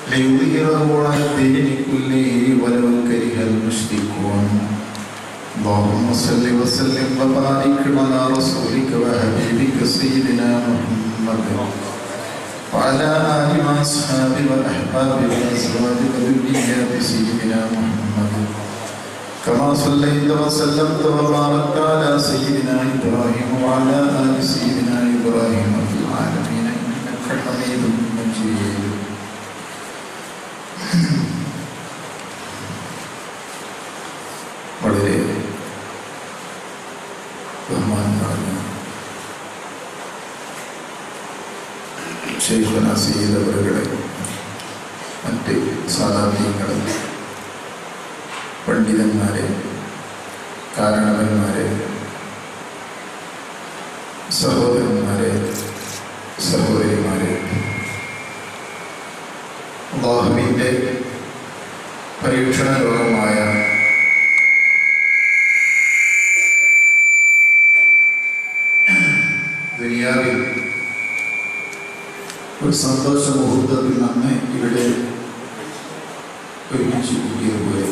ليظهره على الدين كله ولو كره المشركون اللهم صل وسلم وبارك على رسولك وحبيبك سيدنا محمد وعلى آل وأصحاب والأحباب والأزواج وذريات سيدنا محمد كما صليت وسلمت وباركت على سيدنا إبراهيم وعلى آل سيدنا إبراهيم في العالمين إنك حميد مجيد വളരെ ബഹുമാനാണ് ശൈഖന സീതവരുടെ മറ്റ് സാധാരണങ്ങളെ പണ്ഡിതന്മാരെ കാരണവന്മാരെ സഹോദരന്മാരെ സഹോദരിമാരെ അള്ളാഹുവിൻ്റെ പരീക്ഷണ രോഗമായ ദുനിയാവിൽ ഒരു സന്തോഷ മുഹൂർത്തത്തിൽ നമ്മെ ഇവിടെ ഒരുമിച്ച് കൂട്ടിയതുപോലെ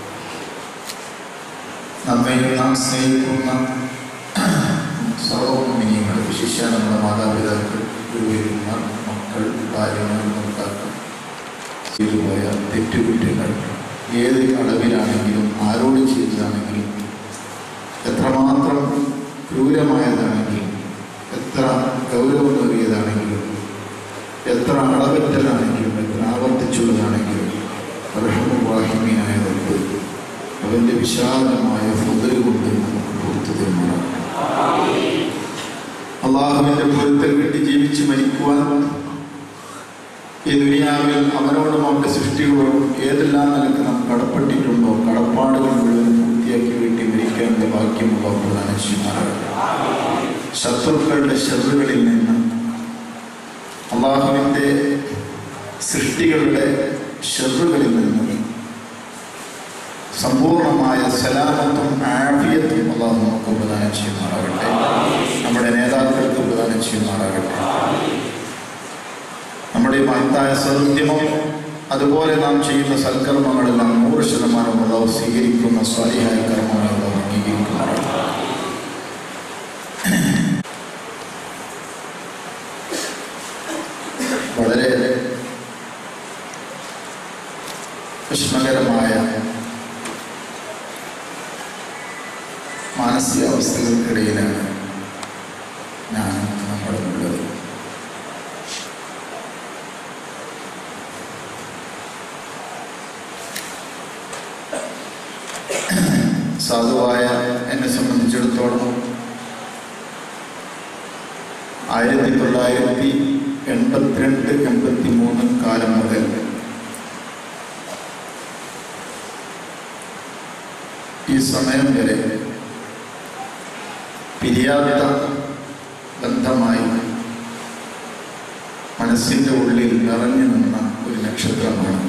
നമ്മെ നാം സ്നേഹിക്കുന്ന സർവമിനിയങ്ങൾ വിശിഷ്യ നമ്മുടെ മാതാപിതാക്കൾ ഗുരുവന്മാർ മക്കൾ ഭാര്യമാർ ഭർത്താക്കൾ ചെയ്തുപോയ തെറ്റുകുറ്റങ്ങൾ ഏത് അളവിലാണെങ്കിലും ആരോട് ചെയ്തതാണെങ്കിലും എത്രമാത്രം ക്രൂരമായതാണെങ്കിലും എത്ര ഗൗരവമേറിയതാണെങ്കിലും എത്ര അളവറ്റലാണെങ്കിലും എത്ര ആവർത്തിച്ചുള്ളതാണെങ്കിലും റഹ്മുവാഹിമീനായ റബ്ബ് അവൻ്റെ വിശാലമായ ഫുതൽ കൊണ്ട് നമുക്ക് പുറത്തു തരുന്നതാണ് അള്ളാഹുവിൻ്റെ പൊരുത്തൽ കിട്ടി ജീവിച്ച് മരിക്കുവാൻ ഈ ദുനിയാവിൽ അവനോടും അവൻ്റെ സൃഷ്ടികളോടും ഏതെല്ലാം നിലക്ക് നാം കടപ്പെട്ടിട്ടുണ്ടോ കടപ്പാടുകൾ മുഴുവൻ പൂർത്തിയാക്കി വീട്ടി മരിക്കാനുള്ള ഭാഗ്യമുള്ള പ്രധാന ശത്രുക്കളുടെ ശത്രുകളിൽ നിന്ന് അള്ളാഹുവിൻ്റെ സൃഷ്ടികളുടെ ശത്രുകളിൽ നിന്ന് സമ്പൂർണമായ സലാമത്തും ആഫിയത്തും അള്ളാഹു നമുക്ക് പ്രദാനം ചെയ്യുമാറാകട്ടെ നമ്മുടെ നേതാക്കൾക്ക് പ്രദാനം ചെയ്യുമാറാകട്ടെ നമ്മുടെ ഈ മഹത്തായ സൗദ്യമം അതുപോലെ നാം ചെയ്യുന്ന സൽക്കർമ്മങ്ങളെല്ലാം നൂറ് ശതമാനം അള്ളാഹു സ്വീകരിക്കുന്ന സ്വാലിഹായ കർമ്മങ്ങൾ അള്ളാഹു അംഗീകരിക്കുമാറാകട്ടെ വളരെ വിഷമകരമായ മാനസികാവസ്ഥകൾക്കിടയിലാണ് ഞാൻ നമ്മളുള്ളത് സാധുവായ എന്നെ സംബന്ധിച്ചിടത്തോളം ആയിരത്തി തൊള്ളായിരത്തി എൺപത്തിരണ്ട് എൺപത്തി മൂന്ന് കാലം മുതൽ ഈ സമയം വരെ പിരിയാത്ത ബന്ധമായി മനസ്സിൻ്റെ ഉള്ളിൽ നിറഞ്ഞു നിന്ന ഒരു നക്ഷത്രമാണ്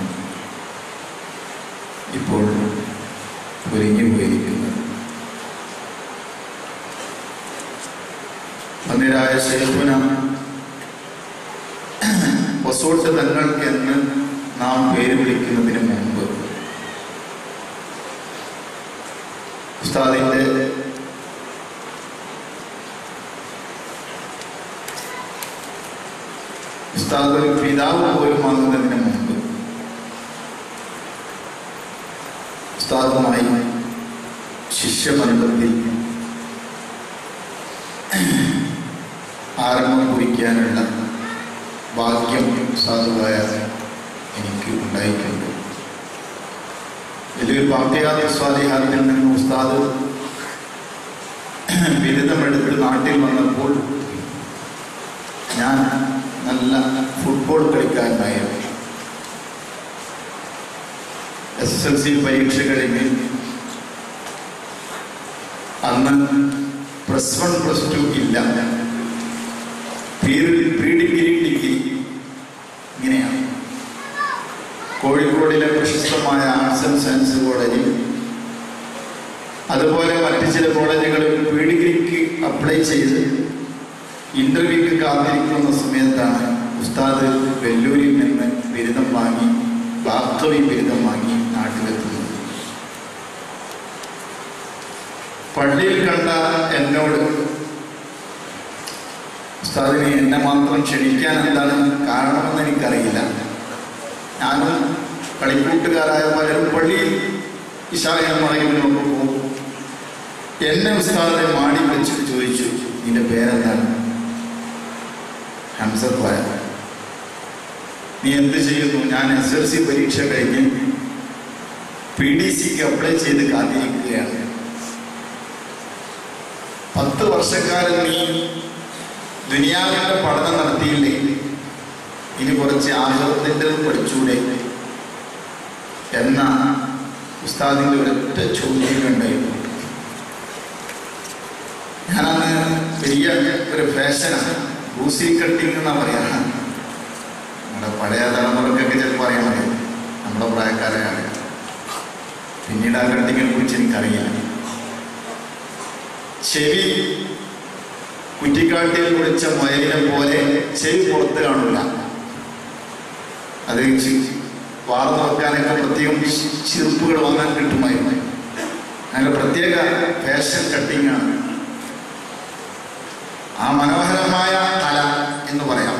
ഇപ്പോൾ ഒരുങ്ങി പോയിരിക്കുന്നത് അന്നിരായ ശേഖുന വസോട്ട് തങ്ങൾ എന്ന് നാം പേര് വിളിക്കുന്നതിന് മുമ്പ് ഉസ്താദിന്റെ ഉസ്താദ് ഒരു പിതാവ് പോലും ആകുന്നതിന് മുമ്പ് ഉസ്താദുമായി ശിഷ്യബന്ധത്തിൽ ആരംഭം കുറിക്കാനുള്ള ഭാഗ്യം സാധുവായ എനിക്ക് ഉണ്ടായിട്ടുണ്ട് വലിയൊരു പാർട്ടിയാത്ത സ്വാധീനത്തിൽ നിന്ന് ഉസ്താദ് ബിരുദമെടുത്ത് നാട്ടിൽ വന്നപ്പോൾ ഞാൻ നല്ല ഫുട്ബോൾ കളിക്കാരനായിരുന്നു എസ് എസ് എൽ സി പരീക്ഷ കഴിഞ്ഞ് അന്ന് പ്ലസ് വൺ പ്ലസ് ടു ഇല്ല പ്രീ പ്രീ ഡിഗ്രി ഡിഗ്രി ഇങ്ങനെയാണ് കോഴിക്കോടിലെ പ്രശസ്തമായ ആർട്സ് ആൻഡ് സയൻസ് കോളേജിൽ അതുപോലെ മറ്റ് ചില കോളേജുകളിൽ പ്രീ ഡിഗ്രിക്ക് അപ്ലൈ ചെയ്ത് ഇന്റർവ്യൂക്ക് കാത്തിരിക്കുന്ന സമയത്താണ് ഉസ്താദ് വെല്ലൂരിൽ നിന്ന് ബിരുദം വാങ്ങി ഡോക്ടറി ബിരുദം വാങ്ങി നാട്ടിലെത്തുന്നത് പള്ളിയിൽ കണ്ട എന്നോട് ഉസ്താദിനെ എന്നെ മാത്രം ക്ഷണിക്കാൻ എന്താണ് കാരണമെന്ന് എനിക്കറിയില്ല ഞാനും കളിക്കൂട്ടുകാരായ പലരും പള്ളിയിൽ ഇശാലയമായിരുന്നൊക്കെ പോകും എന്നെ ഉസ്താദിനെ മാടി വെച്ചിട്ട് ചോദിച്ചു നിന്റെ പേരെന്താണ് ഹംസത്ത് പോയ നീ എന്ത് ചെയ്യുന്നു ഞാൻ എസ് എൽ സി പരീക്ഷ കഴിഞ്ഞ് പി ഡി സിക്ക് അപ്ലൈ ചെയ്ത് കാത്തിരിക്കുകയാണ് പത്ത് വർഷക്കാലം നീ ദുനിയാവിന്റെ പഠനം നടത്തിയില്ലേ ഇനി കുറച്ച് ആഹ്ലത്തിന്റെ പഠിച്ചൂടെ എന്ന ഉസ്താദിന്റെ ഒരൊറ്റ ചോദ്യം ഉണ്ടായിരുന്നു ഞാനന്ന് വലിയ ഒരു ഫാഷനാണ് ബ്രൂസി കട്ടിങ് എന്നാ പറയാ നമ്മുടെ പഴയ തലമുറക്കൊക്കെ ചിലപ്പോൾ അറിയാൻ മതി നമ്മുടെ പ്രായക്കാരാണ് പിന്നീട് ആ കട്ടിങ്ങിനെ കുറിച്ച് എനിക്കറിയില്ല ചെവി കുറ്റിക്കാട്ടിൽ കുളിച്ച മുയലിനെ പോലെ ചെവി പുറത്ത് കാണില്ല അത് വാർന്നു നോക്കാനൊക്കെ പ്രത്യേകം ചെറുപ്പുകൾ വാങ്ങാൻ കിട്ടുമായിരുന്നു അങ്ങനെ പ്രത്യേക ഫാഷൻ കട്ടിങ് ആണ് ആ മനോഹരമായ തല എന്ന് പറയാം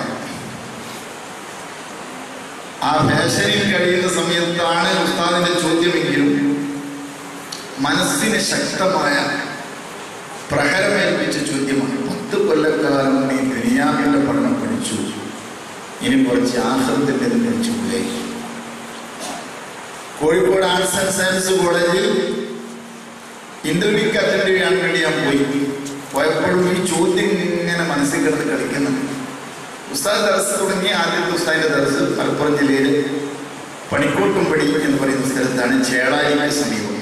ആ ഫാഷനിൽ കഴിയുന്ന സമയത്താണ് ഉസ്താദിന്റെ ചോദ്യമെങ്കിലും മനസ്സിന് ശക്തമായ പ്രഹരമേൽപ്പിച്ച ചോദ്യമാണ് പത്ത് കൊല്ലക്കാലം നീ ദുനിയാവിന്റെ പഠനം പഠിച്ചു ഇനി കുറച്ച് ആഹൃത്തിന്റെ പഠിച്ചുകൂടെ കോഴിക്കോട് ആർട്സ് ആൻഡ് സയൻസ് കോളേജിൽ ഇന്റർവ്യൂക്ക് അറ്റൻഡ് ചെയ്യാൻ വേണ്ടി ഞാൻ പോയി പോയപ്പോഴും ഈ ചോദ്യം ഇങ്ങനെ മനസ്സിൽ കിടന്ന് കളിക്കുന്നുണ്ട് ഉസ്താദ് ദർസ് തുടങ്ങിയ ആദ്യത്തെ ഉസ്താദിന്റെ ദർസ് മലപ്പുറം ജില്ലയിലെ പണിക്കോട്ടുംപടി എന്ന് പറയുന്ന സ്ഥലത്താണ് ചേളാരിക്ക് സമീപം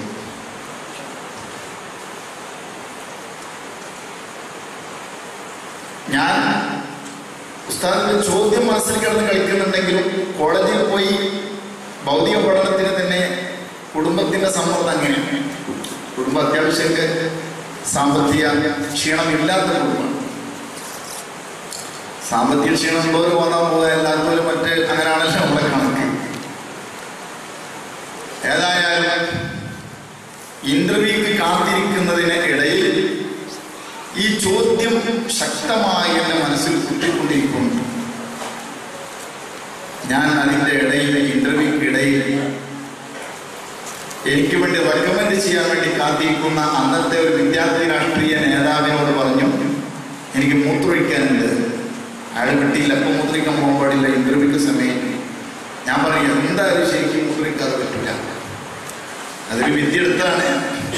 ഞാൻ ഉസ്താദിന്റെ ചോദ്യം മനസ്സിൽ കിടന്ന് കളിക്കുന്നുണ്ടെങ്കിലും കോളേജിൽ പോയി ഭൗതിക പഠനത്തിന് തന്നെ കുടുംബത്തിന്റെ സമ്മർദ്ദം അങ്ങനെയാണ് കുടുംബം അത്യാവശ്യമൊക്കെ സാമ്പത്തിക ക്ഷീണമില്ലാത്ത കുടുംബമാണ് സാമ്പത്തിക ക്ഷീണം ഉള്ളവർ പോകാൻ പോകുക അല്ലാത്തവർ മറ്റ് അങ്ങനെയാണല്ലോ നമ്മളെ കണക്ക് ഏതായാലും ഇന്റർവ്യൂക്ക് കാത്തിരിക്കുന്നതിന് ഇടയിൽ ഈ ചോദ്യം ശക്തമായി എന്റെ മനസ്സിൽ കുത്തിക്കൊണ്ടിരിക്കുന്നു ഞാൻ അതിന്റെ ഇടയിൽ ഇന്റർവ്യൂക്ക് ഇടയിൽ എനിക്ക് വേണ്ടി റെക്കമെൻഡ് ചെയ്യാൻ വേണ്ടി കാത്തിരിക്കുന്ന അന്നത്തെ ഒരു വിദ്യാർത്ഥി രാഷ്ട്രീയ നേതാവിനോട് പറഞ്ഞു എനിക്ക് മൂത്രമൊഴിക്കാനുണ്ട് അയാൾ കിട്ടിയില്ല അപ്പം മൂത്രമൊഴിക്കാൻ പോകാൻ പാടില്ല ഇന്റർവ്യൂക്ക് സമയം ഞാൻ പറയും എന്തായാലും ശരിക്കും മൂത്രമൊഴിക്കാതെ പറ്റില്ല അതൊരു വിദ്യ എടുത്താണ്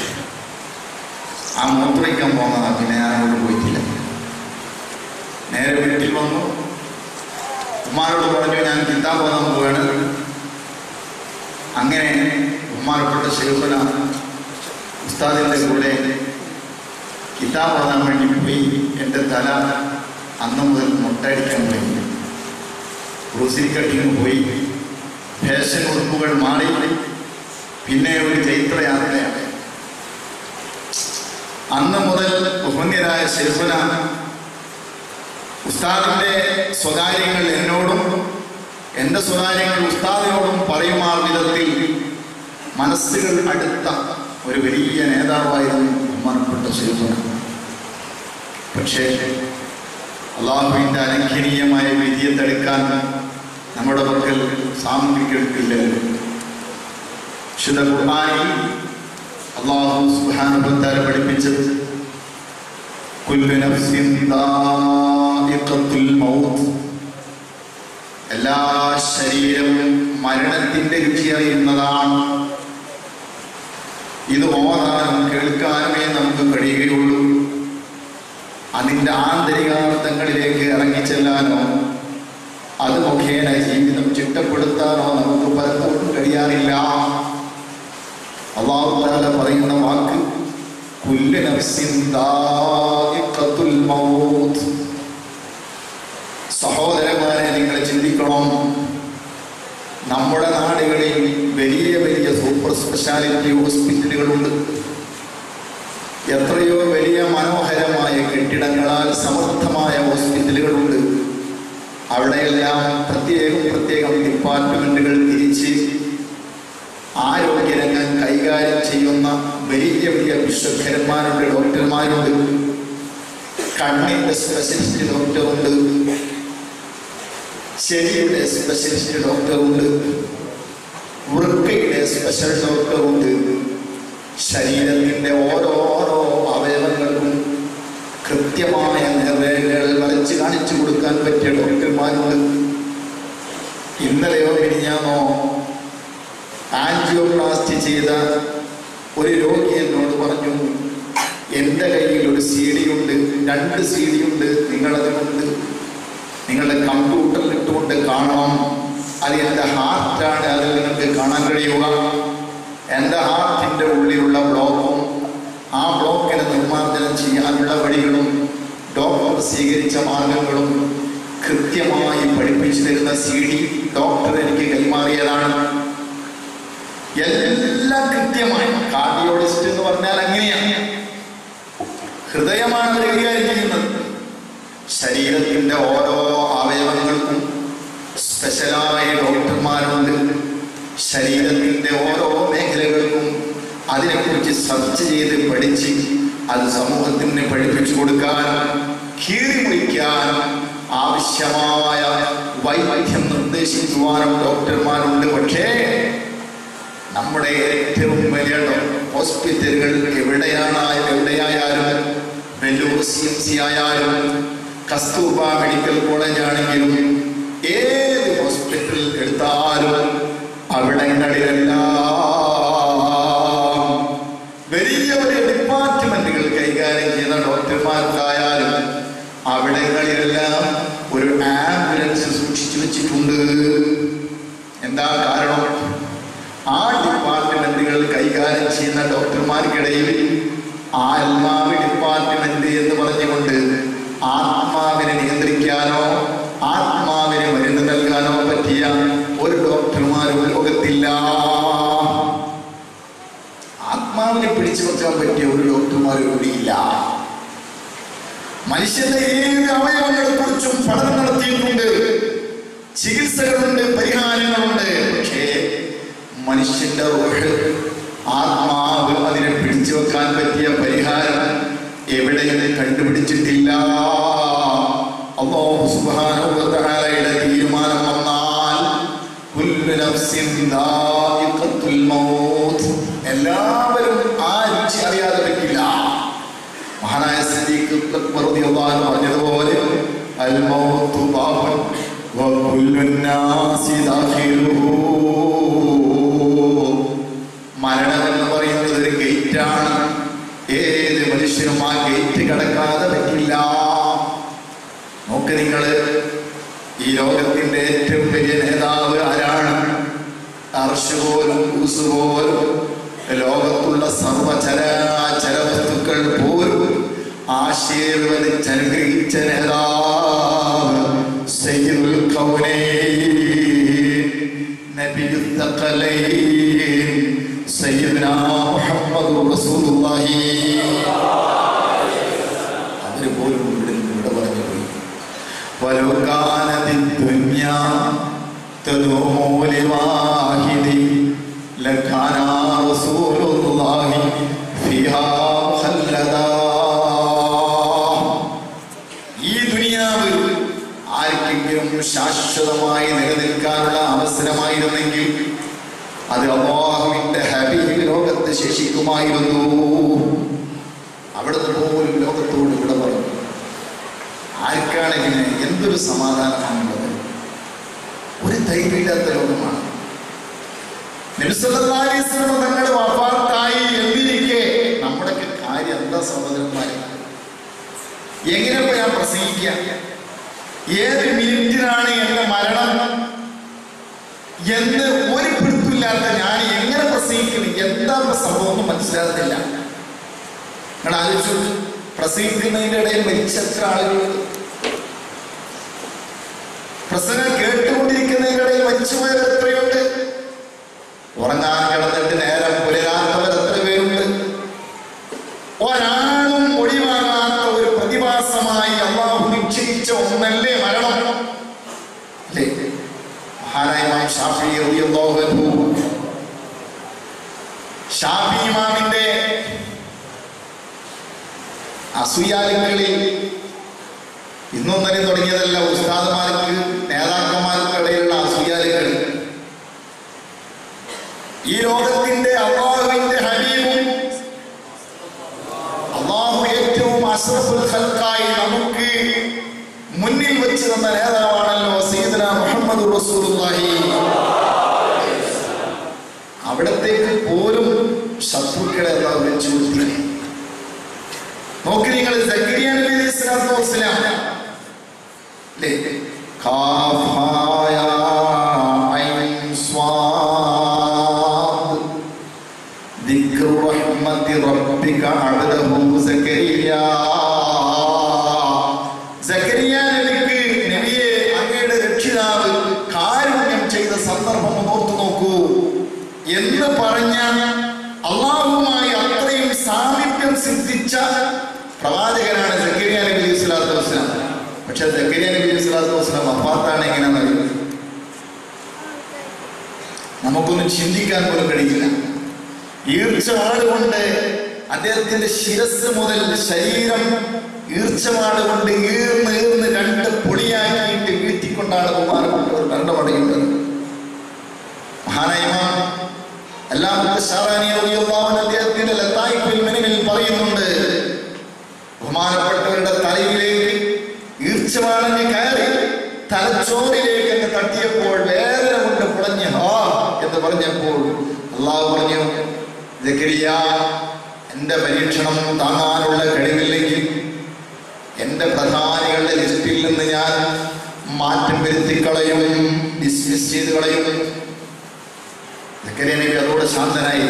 ആ മൂത്രമൊഴിക്കാൻ പോകുന്നതാണ് പിന്നെ ഞാൻ അങ്ങോട്ട് പോയിട്ടില്ല നേരെ വീട്ടിൽ വന്നു ഉമ്മാനോട് പറഞ്ഞു ഞാൻ കിതാബ് ഓതാൻ പോവാണ് അങ്ങനെ ഉമ്മാനപ്പെട്ട ശേഖന ഉസ്താദിന്റെ കൂടെ കിതാബ് ഓതാൻ വേണ്ടി പോയി എൻ്റെ തല അന്ന് മുതൽ മുട്ടടിക്കാൻ തുടങ്ങി ബ്രൂസി കട്ടിങ് പോയി ഫാഷൻ ഉടുപ്പുകൾ മാറി പിന്നെ ഒരു ചൈത്രയാത്രയാണ് അന്ന് മുതൽ ബഹുന്യരായ ശേഖന ഉസ്താദിന്റെ സ്വകാര്യങ്ങൾ എന്നോടും എൻ്റെ സ്വകാര്യങ്ങൾ ഉസ്താദിനോടും പറയുമാർ വിധത്തിൽ മനസ്സുകൾ അടുത്ത ഒരു വലിയ നേതാവായിരുന്നു ബഹുമാനപ്പെട്ട ശേഖന പക്ഷേ അള്ളാഹുവിൻ്റെ അലംഘനീയമായ വിധിയെ തടുക്കാൻ നമ്മുടെ പക്കൽ സാമഗ്രികൾക്കില്ലല്ലോ വിശുദ്ധ ഖുർആനിൽ അള്ളാഹു സുബ്ഹാനഹുവതആല പഠിപ്പിച്ചത് കുല്ലു നഫ്സിൻ ദാഇഖത്തുൽ മൗത്ത് എല്ലാ ശരീരവും മരണത്തിന്റെ രുചി അറിയുന്നതാണ് ഇത് ഓതാനും കേൾക്കാനുമേ നമുക്ക് കഴിയുകയുള്ളൂ അതിൻ്റെ ആന്തരികാർത്ഥങ്ങളിലേക്ക് ഇറങ്ങിച്ചെല്ലാനോ അത് മുഖേന ജീവിതം ചിട്ടപ്പെടുത്താനോ നമുക്ക് പലപ്പോഴും കഴിയാറില്ല അള്ളാഹു താല പറയുന്ന വാക്ക് കുല്ല് നഫ്സിൻ ദാഇഖത്തുൽ മൗത്ത് സഹോദരന്മാരെ നിങ്ങൾ ചിന്തിക്കണം നമ്മുടെ നാടുകളിൽ വലിയ വലിയ സൂപ്പർ സ്പെഷ്യാലിറ്റി ഹോസ്പിറ്റലുകളുണ്ട് എത്രയോ വലിയ മനോഹരമായ കെട്ടിടങ്ങളാൽ സമർത്ഥമായ ഹോസ്പിറ്റലുകളുണ്ട് അവിടെയെല്ലാം പ്രത്യേകം പ്രത്യേകം ഡിപ്പാർട്ട്മെന്റുകൾ തിരിച്ച് ആരോഗ്യരംഗം കൈകാര്യം ചെയ്യുന്ന വലിയ വലിയ വിശ്വഖരന്മാരുണ്ട് ഡോക്ടർമാരുണ്ട് കണ്ണിന്റെ സ്പെഷ്യലിസ്റ്റ് ഡോക്ടറുണ്ട് ശരിയുടെ സ്പെഷ്യലിസ്റ്റ് ഡോക്ടറുണ്ട് വൃക്കയുടെ സ്പെഷ്യൽ ഡോക്ടറുണ്ട് ശരീരത്തിന്റെ ഓരോരോ അവയവങ്ങൾക്കും കൃത്യമായ നിർണയങ്ങൾ വരച്ച് കാണിച്ചു കൊടുക്കാൻ പറ്റിയ ഡോക്ടർമാരുണ്ട് ഇന്നലെയോ മിനിഞ്ഞാമോ ആൻജിയോപ്ലാസ്റ്റി ചെയ്ത ഒരു രോഗി എന്നോട് പറഞ്ഞു എൻ്റെ കയ്യിൽ ഒരു സി ഡി ഉണ്ട് രണ്ട് സി ഡി ഉണ്ട് നിങ്ങളത് കൊണ്ട് നിങ്ങളുടെ കമ്പ്യൂട്ടറിൽ ഇട്ടുകൊണ്ട് കാണണം അത് എൻ്റെ ഹാർട്ടാണ് അതിൽ നിങ്ങൾക്ക് കാണാൻ കഴിയുക എൻ്റെ ഹാർട്ടിൻ്റെ ഉള്ളിലുള്ള ബ്ലോക്കും ആ ബ്ലോക്കിനെ നിർമ്മാർജ്ജനം ചെയ്യാനുള്ള വഴികളും ഡോക്ടർ സ്വീകരിച്ച മാർഗങ്ങളും കൃത്യമായി പഠിപ്പിച്ചു തരുന്ന സി ഡി ഡോക്ടർ എനിക്ക് കൈമാറിയതാണ് എല്ലാം കൃത്യമായി കാർഡിയോളജിസ്റ്റ് എന്ന് പറഞ്ഞാൽ അങ്ങനെയാണ് ഹൃദയമാണ് അവർ കൈകാര്യം ചെയ്യുന്നത് ശരീരത്തിന്റെ ഓരോ അവയവങ്ങൾക്കും സ്പെഷ്യലായ ഡോക്ടർമാരുണ്ട് ശരീരത്തിന്റെ ഓരോ മേഖലകൾക്കും അതിനെക്കുറിച്ച് സെർച്ച് ചെയ്ത് പഠിച്ച് അത് സമൂഹത്തിന് പഠിപ്പിച്ചു കൊടുക്കാൻ കീറി മുറിക്കാൻ ആവശ്യമായ വൈദ്യം നിർദ്ദേശിക്കുവാനും ഡോക്ടർമാരുണ്ട് പക്ഷേ നമ്മുടെ ഏറ്റവും വലിയ ഹോസ്പിറ്റലുകൾ എവിടെയാണ് എവിടെയായാലും വെല്ലൂർ സി എം സി ആയാലും കസ്തൂർബ മെഡിക്കൽ കോളേജ് ആണെങ്കിലും ഏത് ഹോസ്പിറ്റൽ എടുത്താലും അവിടങ്ങളിലെല്ലാം വലിയ വലിയ ഡിപ്പാർട്ട്മെന്റുകൾ കൈകാര്യം ചെയ്യുന്ന ഡോക്ടർമാർക്കായാലും അവിടങ്ങളിലെല്ലാം ഒരു ആംബുലൻസ് സൂക്ഷിച്ചു വെച്ചിട്ടുണ്ട് എന്താ കാരണം ആ ഡിപ്പാർട്ട്മെന്റുകൾ കൈകാര്യം ചെയ്യുന്ന ഡോക്ടർമാർക്കിടയിൽ ആത്മാവ് ഡിപ്പാർട്ട്മെന്റ് എന്ന് പറഞ്ഞുകൊണ്ട് ആത്മാവിനെ നിയന്ത്രിക്കാനോ ആത്മാവിന് മരുന്ന് നൽകാനോ പറ്റിയ ഒരു ഡോക്ടർമാരും ലോകത്തില്ല ആത്മാവിനെ പിടിച്ചു വെക്കാൻ പറ്റിയ ഒരു ഡോക്ടർമാരും ഇവിടെയില്ല മനുഷ്യന്റെ ഏത് അവയവങ്ങളെ കുറിച്ചും പഠനം നടത്തിയിട്ടുണ്ട് ചികിത്സകളുണ്ട് പരിഹാരങ്ങളുണ്ട് പക്ഷേ മനുഷ്യന്റെ റോഡ് ആത്മാവ് അതിനെ പിടിച്ചു വെക്കാൻ പറ്റിയ പരിഹാരം എവിടെയും കണ്ടുപിടിച്ചിട്ടില്ല അല്ലാഹു സുബ്ഹാനഹു വ തആലയുടെ തീരുമാനം വന്നാൽ കുല്ലു നഫ്സിൻ ദായിഖത്തുൽ മൗത്ത് എല്ലാവരും ആ രുചി അറിയാതെ പറ്റില്ല മഹാനായ സിദ്ദീഖ് അക്ബർ റളിയല്ലാഹു അൻഹു പറഞ്ഞതുപോലെ അൽ മൗത്തു ബാബൻ വകുല്ലു നാസി ദാഖിലുഹു മരണം എന്ന് പറയുന്നത് ഒരു ഗേറ്റാണ് ഏത് മനുഷ്യനും ആ ഗേറ്റ് കടക്കാതെ പറ്റില്ല നോക്ക് നിങ്ങള് ഈ ലോകത്തിന്റെ ഏറ്റവും വലിയ നേതാവ് ആരാണ് അർഷ് പോലും കൂസ് പോലും ലോകത്തുള്ള സർവചരാചര വസ്തുക്കൾ പോലും ആശീർവദിച്ച് അനുഗ്രഹിച്ച നേതാവ് സയ്യിദുൽ കൗനൈൻ നബിയുൽ തഖലൈൻ സയ്യിദുനാ മുഹമ്മദുർ റസൂലുള്ളാഹി അവര് പോലും ഇവിടെ നിന്ന് ഇവിടെ പറഞ്ഞു പോയി ولو كانت الدنيا تدوم لواحد لكان رسول الله فيها مخلدا ഈ ദുനിയാവ് ആർക്കെങ്കിലും ശാശ്വതമായി നിലനിൽക്കാനുള്ള അവസരമായിരുന്നെങ്കിൽ അത് അള്ളാഹുവിന്റെ ഹബീബ് ലോകത്ത് ശേഷിക്കുമായിരുന്നു അവിടുന്ന് പോലും ലോകത്തോട് ഇവിടെ പറഞ്ഞു ആർക്കാണ് ഇങ്ങനെ എന്തൊരു സമാധാനമാണുള്ളത് ഒരു ധൈര്യമില്ലാത്ത ലോകമാണ് നബിസല്ലല്ലാഹു അലൈഹി വസല്ലം തങ്ങളുടെ വഫാത്തായി എന്നിരിക്കെ നമ്മുടെയൊക്കെ കാര്യം എന്താ സഹോദരന്മാരെ എങ്ങനെ ഇപ്പൊ ഞാൻ പ്രസംഗിക്കുക ഏത് മിനിറ്റിനാണ് എന്റെ മരണം എന്ന് ഒരു പിടുത്തില്ലാത്ത ഞാൻ എങ്ങനെ പ്രസംഗിക്കുന്നു എന്താ ഇപ്പൊ സംഭവം എന്ന് മനസ്സിലാകുന്നില്ല നിങ്ങൾ ആലോചിച്ചു പ്രസംഗിക്കുന്നതിന്റെ ഇടയിൽ മരിച്ച എത്ര ആളുകളുണ്ട് പ്രസംഗം കേട്ടുകൊണ്ടിരിക്കുന്നതിന്റെ ഇടയിൽ മരിച്ചുപോയവർ എത്രയുണ്ട് ഉറങ്ങാൻ കിടന്നിട്ട് നേരം പുലരാത്തവർ എത്ര പേരുണ്ട് ഒരാളും ഒഴിവാകാത്ത ഒരു പ്രതിഭാസമായി അള്ളാഹു നിശ്ചയിച്ച ഒന്നല്ലേ മരണം അല്ലേ മഹാനായ ഇമാം ഷാഫി റളിയല്ലാഹു അൻഹു അസൂയാലുക്കളിൽ ഇന്നൊന്നരെ തുടങ്ങിയതല്ല ഉസ്താദുമാർക്ക് നേതാക്കന്മാർക്കിടയിലുള്ള അസൂയാലുകൾ ഈ ലോകത്തിന്റെ അള്ളാഹുവിന്റെ ഹബീബും അള്ളാഹു ഏറ്റവും അഷ്റഫുൽ ഖൽക്കായി നമുക്ക് മുന്നിൽ വെച്ച് തന്ന നേതാവാണല്ലോ സീദന മുഹമ്മദ് റസൂലുള്ളാഹി അവിടത്തേക്ക് പോലും ശത്രുക്കളെ അള്ളാഹു വെച്ചു കൊടുത്തില്ലേ നോക്കി നിങ്ങൾ സക്കരിയ നബി അലൈഹി സ്വലാത്തു വസ്സലാം അല്ലേ കാഫ് ഹാ യാ ഐൻ സ്വാദ് ذكر رحمة ربك عبده زكريا സക്കരിയ നബിക്ക് നബിയെ അങ്ങയുടെ രക്ഷിതാവ് കാരുണ്യം ചെയ്ത സന്ദർഭം ഒന്ന് ഓർത്തു നോക്കൂ എന്ന് പറഞ്ഞ അള്ളാഹുമായി അത്രയും സാമീപ്യം സിദ്ധിച്ച പ്രവാചകനാണ് സക്കരിയ നബി അലൈഹി സ്വലാത്തു വസ്സലാം പക്ഷെ സക്കരിയ നബി അലൈഹി സ്വലാത്തു വസ്സലാം അപ്പാത്താണ് എങ്ങനെയാണെന്ന് അറിയുന്നത് നമുക്കൊന്നും ചിന്തിക്കാൻ പോലും കഴിയില്ല ഈർച്ചവാട് കൊണ്ട് അദ്ദേഹത്തിന്റെ ശിരസ് മുതൽ ശരീരം ഈർച്ചവാട് കൊണ്ട് ഈർന്ന് ഈർന്ന് രണ്ട് പൊളിയാക്കിയിട്ട് വീഴ്ത്തിക്കൊണ്ടാണ് ബഹുമാനപ്പെട്ടവർ മരണമടയുന്നത് മഹാനായ ഇമാം അല്ലാമത്തെ ഷാറാനി റളിയല്ലാഹു അൻഹു അദ്ദേഹത്തിന്റെ ലത്തായിഫിൽ മിനിമിൽ പറയുന്നുണ്ട് ബഹുമാനപ്പെട്ടവരുടെ തലയിലേക്ക് ഈർച്ചവാടഞ്ഞ് കയറി തലച്ചോറിലേക്ക് അങ്ങ് തട്ടിയപ്പോൾ വേദന കൊണ്ട് പുളഞ്ഞ് ഹാ എന്ന് പറഞ്ഞപ്പോൾ അള്ളാഹു പറഞ്ഞു ജക്കരിയ എന്റെ പരീക്ഷണം താങ്ങാനുള്ള കഴിവില്ലെങ്കിൽ എന്റെ പ്രധാനികളുടെ ലിസ്റ്റിൽ നിന്ന് ഞാൻ മാറ്റം വരുത്തി കളയും ഡിസ്മിസ് ചെയ്ത് കളയും ജക്കരിയ നബി അതോടെ ശാന്തനായി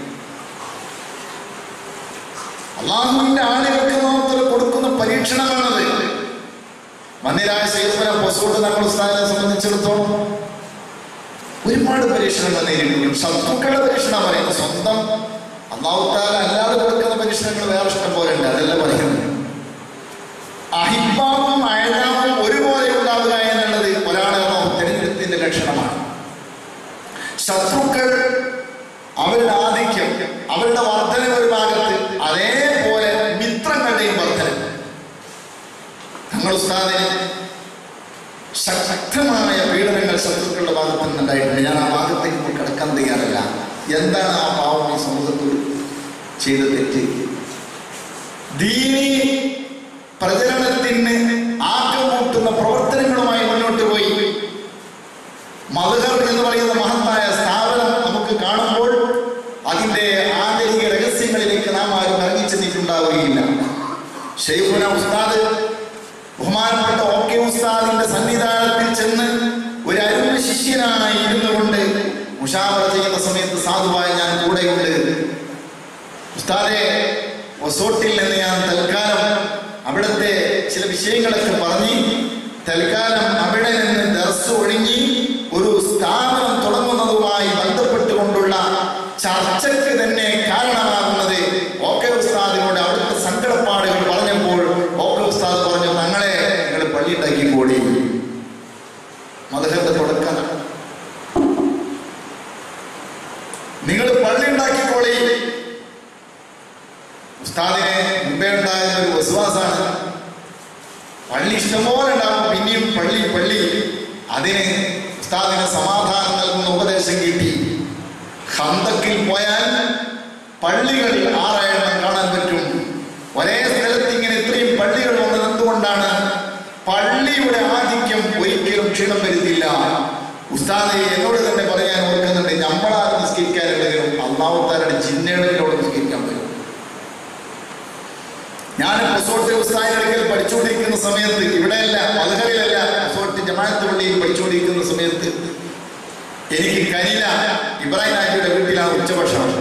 അള്ളാഹുവിന്റെ ആളുകൾക്ക് മാത്രം കൊടുക്കുന്ന പരീക്ഷണമാണത് മന്ദിരായ സൈഫന പൊസോട്ട് നമ്മൾ ഉസ്താദിനെ സംബന്ധിച്ചിടത്തോളം ഒരുപാട് പരീക്ഷണങ്ങൾ നേരിടും ശത്രുക്കളുടെ പരീക്ഷണം പറയുന്നത് സ്വന്തം അള്ളാഹുത്താല അല്ലാതെ കൊടുക്കുന്ന പരീക്ഷണങ്ങൾ വേറെ ഇഷ്ടം പോലെ ഉണ്ട് അതല്ല പറയുന്നത് അഹിബാവും അയലാവും ഒരുപോലെ ഉണ്ടാവുക എന്നുള്ളത് ഒരാളെ അള്ളാഹു തിരഞ്ഞെടുത്തതിന്റെ ലക്ഷണമാണ് ശത്രുക്കൾ അവരുടെ ആധിക്യം അവരുടെ വർധന ഒരു ഭാഗത്ത് അതേപോലെ മിത്രങ്ങളുടെയും വർധന തങ്ങൾ ഉസ്താദിന് ശ- ശക്തമായ പീഡനങ്ങൾ ശത്രുക്കളുടെ ഭാഗത്ത് നിന്നുണ്ടായിട്ടുണ്ട് ഞാൻ ആ ഭാഗത്തേക്ക് ഇപ്പോൾ കിടക്കാൻ തയ്യാറല്ല എന്താണ് ആ പാവം ഈ സമൂഹത്തിൽ ചെയ്ത തെറ്റ് ദീനി പ്രചരണത്തിന് ആക്കമൂട്ടുന്ന പ്രവർത്തനങ്ങളുമായി മുന്നോട്ട് പോയി മധുഹർ എന്ന് പറയുന്ന മഹത്തായ സ്ഥാപനം നമുക്ക് കാണുമ്പോൾ അതിന്റെ ആന്തരിക രഹസ്യങ്ങളിലേക്ക് നാം ആരും ഇറങ്ങിച്ചെന്നിട്ടുണ്ടാവുകയില്ല ഷെയ്ഖുന ഉസ്താദ് ബഹുമാനപ്പെട്ട ഓ കെ ഉസ്താദിന്റെ സന്നിധാനത്തിൽ ചെന്ന് ഒരു അരുമ ശിഷ്യനായി ഇരുന്നു കൊണ്ട് മുഷാവറ ചെയ്യുന്ന സമയത്ത് സാധുവായി ഞാൻ കൂടെയുണ്ട് ഉസ്താദെ ഒസോട്ടിൽ നിന്ന് ഞാൻ തൽക്കാലം അവിടുത്തെ ചില വിഷയങ്ങളൊക്കെ പറഞ്ഞ് തൽക്കാലം അവിടെ നിന്ന് ദർസ് ഒഴുങ്ങി ഒരു സ്ഥാപനം തുടങ്ങുന്നതുമായി ബന്ധപ്പെട്ടുകൊണ്ടുള്ള ചർച്ചയ്ക്ക് തന്നെ കാരണമാകുന്നത് ഓക്കെ ഉസ്താദിനോട് അവിടുത്തെ സങ്കടപ്പാടുകൾ പറഞ്ഞപ്പോൾ ഓക്കെ ഉസ്താദ് പറഞ്ഞു തങ്ങളെ നിങ്ങൾ പള്ളി ഉണ്ടാക്കിക്കോടി മധുരന്റെ തുടക്കം നിങ്ങൾ പള്ളി ഉണ്ടാക്കിക്കോളി ഉസ്താദിന് മുമ്പേ ഉണ്ടായിരുന്ന ഒരു വിശ്വാസമാണ് പള്ളി ഇഷ്ടംപോലെ ഉണ്ടാവും പിന്നെയും പള്ളി പള്ളി അതിന് ഉസ്താദിന് സമാധാനം നൽകുന്ന ഉപദേശം കിട്ടി ഹന്തക്കിൽ പോയാൽ പള്ളികൾ ആറായെണ്ണം കാണാൻ പറ്റും ഒരേ സ്ഥലത്ത് ഇങ്ങനെ ഇത്രയും പള്ളികൾ വന്നത് എന്തുകൊണ്ടാണ് പള്ളിയുടെ ആധിക്യം ഒരിക്കലും ക്ഷീണം വരുത്തില്ല ഉസ്താദ് എന്നോട് തന്നെ പറയാൻ ഓർക്കുന്നുണ്ട് നമ്മളാരും നിസ്കരിക്കാനുണ്ടെങ്കിലും അള്ളാഹുത്താരുടെ ചിഹ്നകളിലൂടെ നിസ്കരിക്കാൻ പറ്റും ഞാൻ റിസോർട്ട് ഉസ്താദിന്റെ അടുക്കൽ പഠിച്ചുകൊണ്ടിരിക്കുന്ന സമയത്ത് ഇവിടെയല്ല മധുരയിലല്ല റിസോർട്ട് ജമാഅത്ത് പള്ളിയിൽ പഠിച്ചുകൊണ്ടിരിക്കുന്ന സമയത്ത് എനിക്ക് കരില ഇബ്രാഹിം നാജിയുടെ വീട്ടിലാണ് ഉച്ചഭക്ഷണം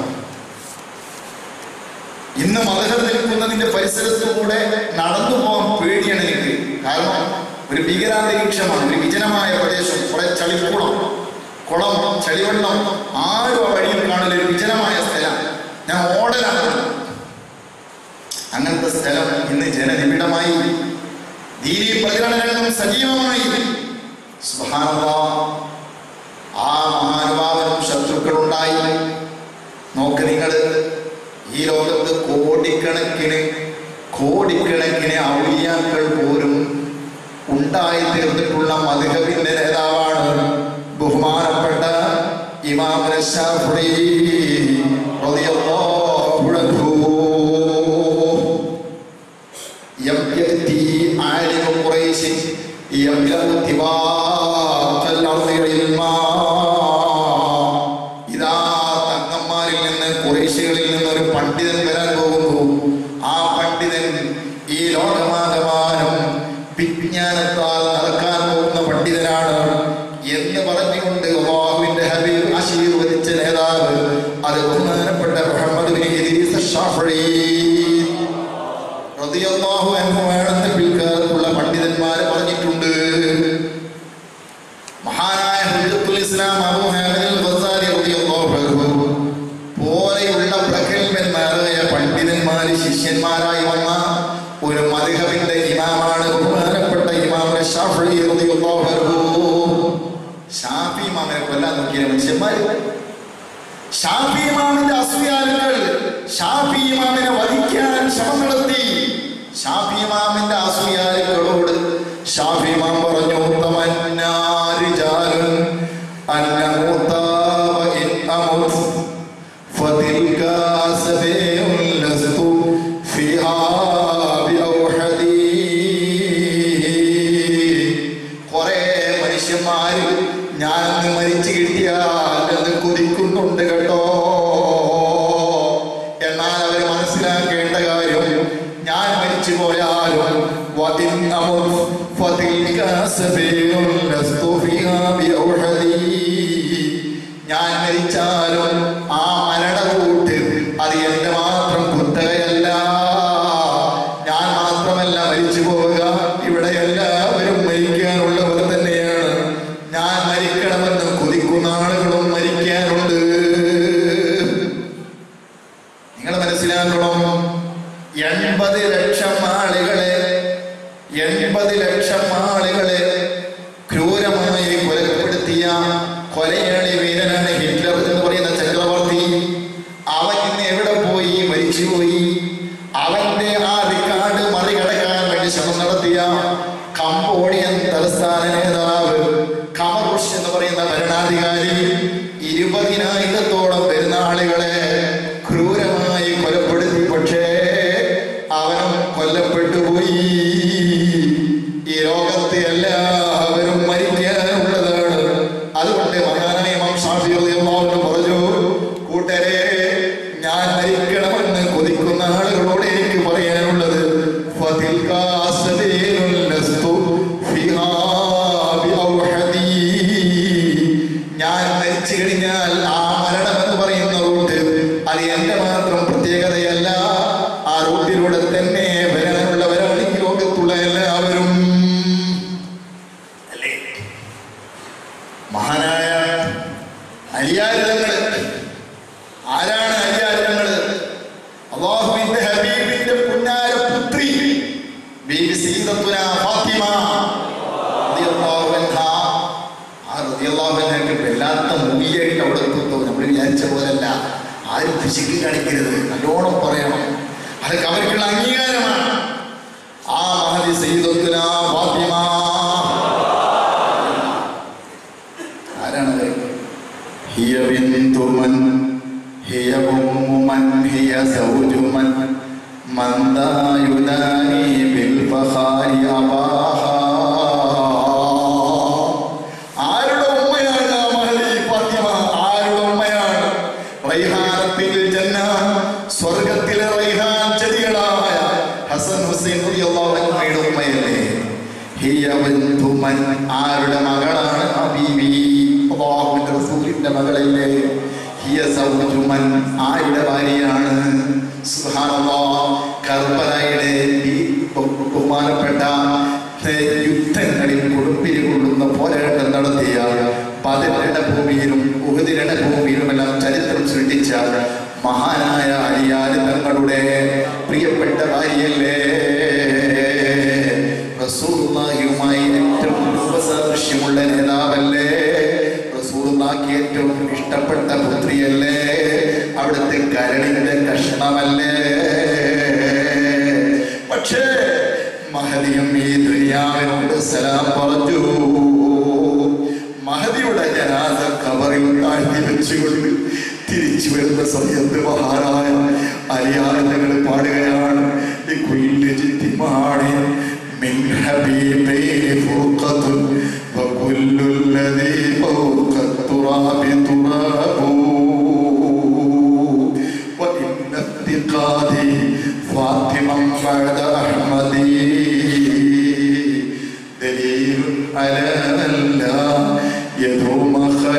ഇന്ന് മധുരം നിൽക്കുന്നതിന്റെ പരിസരത്തുകൂടെ നടന്നു പോകാൻ പേടിയാണ് എനിക്ക് കാരണം ഒരു ഭീകരാന്തരീക്ഷമാണ് ഒരു വിജനമായ പ്രദേശം കുറെ ചളിക്കുളം കുളം ചളിവെള്ളം ആരും ആ വഴിയിൽ കാണില്ല ഒരു വിജനമായ സ്ഥലം ഞാൻ ഓടലാണ് അങ്ങനത്തെ സ്ഥലം ഇന്ന് ജനനിബിഡമായി ദീനി പ്രചരണരംഗം സജീവമായി സുബ്ഹാനല്ലാഹ്. ആ മഹാനുഭാവനും ശത്രുക്കളുണ്ടായി നോക്ക് നിങ്ങൾ ഈ ലോകത്ത് കോടിക്കണക്കിന് കോടിക്കണക്കിന് അറിയപ്പെട്ടിട്ടുള്ള മധുഹബിന്റെ നേതാവാണ് ബഹുമാനപ്പെട്ട ഇമാം ശാഫി റളിയല്ലാഹു അൻഹു يأتي عالم قريش يملأ طباق الأرض علما ഇതാ തങ്ങന്മാരിൽ നിന്ന് കുറേശികളിൽ നിന്ന് ഒരു പണ്ഡിതൻ വരാൻ പോകുന്നു ആ പണ്ഡിതൻ ഈ ലോകമാകമാനം വിജ്ഞാനത്താൽ നടക്കാൻ പോകുന്ന പണ്ഡിതനാണ് എന്ന് പറഞ്ഞുകൊണ്ട് അള്ളാഹുവിന്റെ ഹബീബ് ആശീർവദിച്ച നേതാവ് അത് ബഹുമാനപ്പെട്ട മുഹമ്മദ് ബിൻ ഇദ്രീസ് ഷാഫി റളിയല്ലാഹു അൻഹു ആണെന്ന് പിൽക്കാലത്തുള്ള പണ്ഡിതന്മാർ പറഞ്ഞിട്ടുണ്ട് മഹാനായ ഹുജ്ജത്തുൽ ഇസ്ലാം അബൂ ഹാമിദ് അൽ ഗസാലി റളിയല്ലാഹു അൻഹു പോലെയുള്ള പ്രഗത്ഭന്മാരായ പണ്ഡിതന്മാർ ശിഷ്യന്മാരായി വന്ന ഒരു മദ്ഹബിന്റെ ഇമാമാണ് ബഹുമാനപ്പെട്ട ഇമാം ഷാഫി റളിയല്ലാഹു അൻഹു ഷാഫി ഇമാമിനെ കൊല്ലാൻ നോക്കിയ മനുഷ്യന്മാർ ഷാഫി ഇമാമിന്റെ അസൂയാലുകൾ ഷാഫി ഇമാമിനെ വധിക്കാൻ ശ്രമം നടത്തി ഷാഫി ഇമാമിന്റെ അസൂയാലുകളോട് ഷാഫി ഇമാം പറഞ്ഞു തമന്നാരിജാലുൻ അന്നമുത്താവ ഇൻ അമുത് فتلك سبيل لست فيها بأوحدي കുറെ മനുഷ്യന്മാര് ഞാനന്ന് മരിച്ചു കിട്ടിയാൽ എന്ന് കൊതിക്കുന്നുണ്ട് കേട്ടോ എന്നാൽ അവർ മനസ്സിലാക്കേണ്ട കാര്യം ഞാൻ മരിച്ചു പോയാലും വതിൻ അമുർ ഫതിൽക സബീലുൻ ലസ്തു ഫീഹാ ബിഔഹദി. ഞാൻ മരിച്ചാലും ആ മരണകൂട്ട് അത് എന്റെ മാത്രം കുത്തകയല്ല ഞാൻ മാത്രമല്ല മരിച്ചു പോവുക ഇവിടെ എല്ലാവരും മരിക്കാനുള്ളവർ തന്നെയാണ് ഞാൻ മരിക്കണമെന്ന് കൊതിക്കുന്ന ആളുകളും മരിക്കാനുണ്ട് നിങ്ങൾ മനസ്സിലാക്കണം എൺപത് ലക്ഷം ആളുകളെ എൺപത് ലക്ഷം ആളുകളെ ക്രൂരമായി കൊലപ്പെടുത്തിയ കൊലയാളി വീരനാണ് ഹിറ്റ്ലർ എന്ന് പറയുന്ന ചക്രവർത്തി അവൻ ഇന്ന് എവിടെ പോയി മരിച്ചുപോയി അവന്റെ ആ റിക്കാർഡ് മറികടക്കാൻ വേണ്ടി ശ്രമം നടത്തിയ കംബോഡിയൻ തലസ്ഥാന നേതാവ് കമറുഷ് എന്ന് പറയുന്ന ഭരണാധികാരി ഇരുപതിനായിരത്തോളം വരുന്ന ആളുകളെ ക്രൂരമായി കൊലപ്പെടുത്തി പക്ഷേ അവനും കൊല്ലപ്പെട്ടു പോയി ഈ ലോകത്തെ എല്ലാവരും മരിക്കാനുള്ളതാണ് അതുകൊണ്ട് മഹാനായ ഇമാം ഷാഫി റളിയല്ലാഹു അൻഹു പറഞ്ഞു കൂട്ടരെ ഞാൻ മരിക്കണമെന്ന് കൊതിക്കുന്ന ആളുകളോട് എനിക്ക് പറയാനുള്ളത് ഫതിൽക സബീലുൻ ലസ്തു ഫിഹാ ബിഔഹദി. ഞാൻ മരിച്ചു കഴിഞ്ഞാൽ ആ മരണം എന്ന് പറയുന്ന റൂട്ട് അത് എന്റെ മാത്രം പ്രത്യേകതയല്ല ആ റൂട്ടിലൂടെ തന്നെ വരാനുള്ളവരാണ് ഈ ലോകത്തുള്ള എല്ലാവരും അല്ലേ മഹാനായ അലിയാരിതങ്ങള് ആരാണ് അലിയാരിതങ്ങള് അള്ളാഹുവിന്റെ ഹബീബിന്റെ പുന്നാര പുത്രി ബീബി സീദത്തുന ഫാത്തിമ റളിയല്ലാഹു അൻഹാ. ആ റളിയല്ലാഹു അൻഹയ്ക്ക് വല്ലാത്ത മൂല്യമായിട്ട് അവിടെ എത്തുന്നു നമ്മൾ വിചാരിച്ച പോലല്ല ആരും പിശുക്കി കാണിക്കരുത് നല്ലോണം പറയണം അതൊക്കെ അവർക്കുള്ള അംഗീകാരമാണ് ആ മഹതി സീദത്തുന ഫാത്തിമ ആരാണത് هي بنت من هي أم من هي زوج من من ذا يداني بالفخار أباها ആരുടെ ഉമ്മയാണ് ആ മഹദി ഫാത്തിമ ആരുടെ ഉമ്മയാണ് റൈഹാനത്തിൽ ജന്ന സ്വർഗത്തിലെ റൈഹാൻ ചെടികളായ ഹസൻ ഹുസൈൻ റളിയല്ലാഹു അൻഹയുടെ ഉമ്മയല്ലേ ഹിയ ബിന്തു മൻ ആരുടെ മകളാണ് ആ ബീവി അല്ലാഹുവിന്റെ റസൂലിന്റെ മകളല്ലേ ഹിയ സൗജു മൻ ആരുടെ ഭാര്യയാണ് സുബ്ഹാനല്ലാഹ് കർബലയുടെ ഈ ബഹുമാനപ്പെട്ട യുദ്ധങ്ങളിൽ കൊടുമ്പിരി കൊള്ളുന്ന പോരാട്ടം നടത്തിയ പതിനെട്ട് ഭൂമിയിലും ഉഹദിരണ ഭൂമിയിലുമെല്ലാം ചരിത്രം സൃഷ്ടിച്ച മഹാനായ അലിയാരി തങ്ങളുടെ പ്രിയപ്പെട്ട ഭാര്യയല്ലേ റസൂലുള്ളാഹിയുമായി ഏറ്റവും രൂപസാദൃശ്യമുള്ള നേതാവല്ലേ റസൂലുള്ളാഹിക്ക് ഏറ്റവും ഇഷ്ടപ്പെട്ട പുത്രിയല്ലേ അവിടുത്തെ കരണിന്റെ കഷ്ണമല്ലേ പക്ഷേ മഹതിയും ഈ ദുനിയാവിനോട് വസ്സലാം പറഞ്ഞു മഹദിയുടെ ജനാസ കവറിൽ താഴ്ത്തി വെച്ചുകൊണ്ട് തിരിച്ചു വരുന്ന സമയത്ത് മഹാനായ അലിയാനങ്ങൾ പാടുകയാണ് لكل اجتماع من حبيبين فرقة وكل الذي فوق التراب تراب وإن افتقادي فاطمة بعد أحمدي دليل على أن لا يدوم